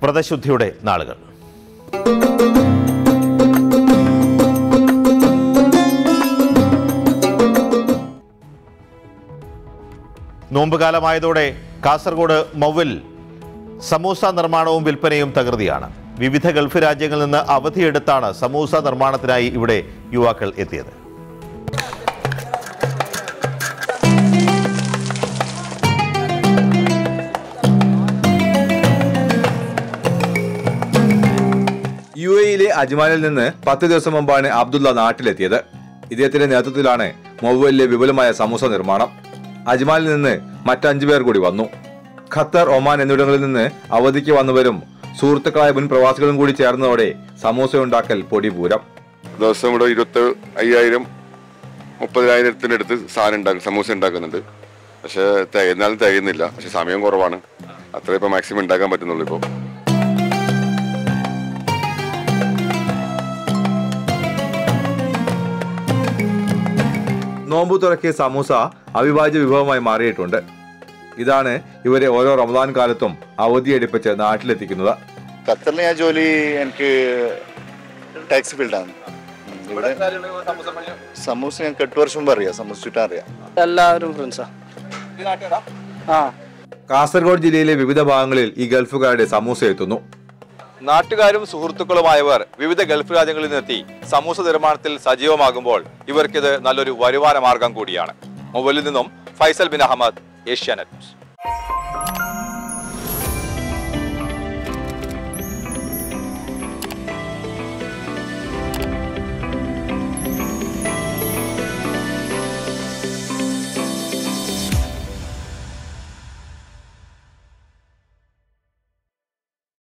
വ്രതശുദ്ധിയുടെ നാളുകൾ നോമ്പുകാലമായതോടെ കാസർഗോഡ് മൗവിൽ സമൂസ നിർമ്മാണവും വിൽപ്പനയും തകൃതിയാണ് വിവിധ ഗൾഫ് രാജ്യങ്ങളിൽ നിന്ന് അവധിയെടുത്താണ് സമൂസ നിർമ്മാണത്തിനായി ഇവിടെ യുവാക്കൾ എത്തിയത് യു എയിലെ അജ്മാനിൽ നിന്ന് പത്ത് ദിവസം മുമ്പാണ് അബ്ദുള്ള നാട്ടിലെത്തിയത് ഇദ്ദേഹത്തിന്റെ നേതൃത്വത്തിലാണ് മൊബൈലിലെ വിപുലമായ സമൂസ നിർമ്മാണം അജ്മാനിൽ നിന്ന് മറ്റഞ്ചു പേർ കൂടി വന്നു ഖത്തർ ഒമാൻ എന്നിവിടങ്ങളിൽ നിന്ന് അവധിക്ക് വന്നവരും സുഹൃത്തുക്കളായ മുൻ പ്രവാസികളും കൂടി ചേർന്നതോടെ സമൂസ ഉണ്ടാക്കൽ പൊടിപൂരം ദിവസം ഇവിടെ ഇരുപത്തി അയ്യായിരം മുപ്പതിനായിരത്തിനടുത്ത് സാധനം ഉണ്ടാക്കും സമൂസ ഉണ്ടാക്കുന്നുണ്ട് പക്ഷെ തികഞ്ഞാലും തികയുന്നില്ല പക്ഷെ സമയം കുറവാണ് അത്ര ഇപ്പൊ മാക്സിമം ഉണ്ടാക്കാൻ പറ്റുന്നുള്ളൂ ഇപ്പോൾ നോമ്പു തുറക്കിയ സമൂസ അവിഭാജ്യ വിഭവമായി മാറിയിട്ടുണ്ട് ഇതാണ് ഇവരെ ഓരോ റമദാൻ കാലത്തും അവധിയെടുപ്പിച്ച് നാട്ടിലെത്തിക്കുന്നത് ഖത്തറിൽ ഞാൻ ജോലി എനിക്ക് ടാക്സി ഫീൽഡാണ് ഉം, ഇവിടെ സമൂസ ഞങ്ങൾക്ക് എട്ട് വർഷം മുമ്പ് അറിയാം സമൂസ ചുറ്റാൻ അറിയാം എല്ലാവരും ഫ്രണ്ട്സാ ആ കാസർഗോഡ് ജില്ലയിലെ വിവിധ ഭാഗങ്ങളിൽ ഈ ഗൾഫുകാരുടെ സമൂസ എത്തുന്നു നാട്ടുകാരും സുഹൃത്തുക്കളുമായവർ വിവിധ ഗൾഫ് രാജ്യങ്ങളിൽ നിന്നെത്തി സമൂസ നിർമ്മാണത്തിൽ സജീവമാകുമ്പോൾ ഇവർക്കിത് നല്ലൊരു വരുമാന മാർഗം കൂടിയാണ് മൊബൈലിൽ നിന്നും ഫൈസൽ ബിൻ അഹമ്മദ് ഏഷ്യാനെറ്റ്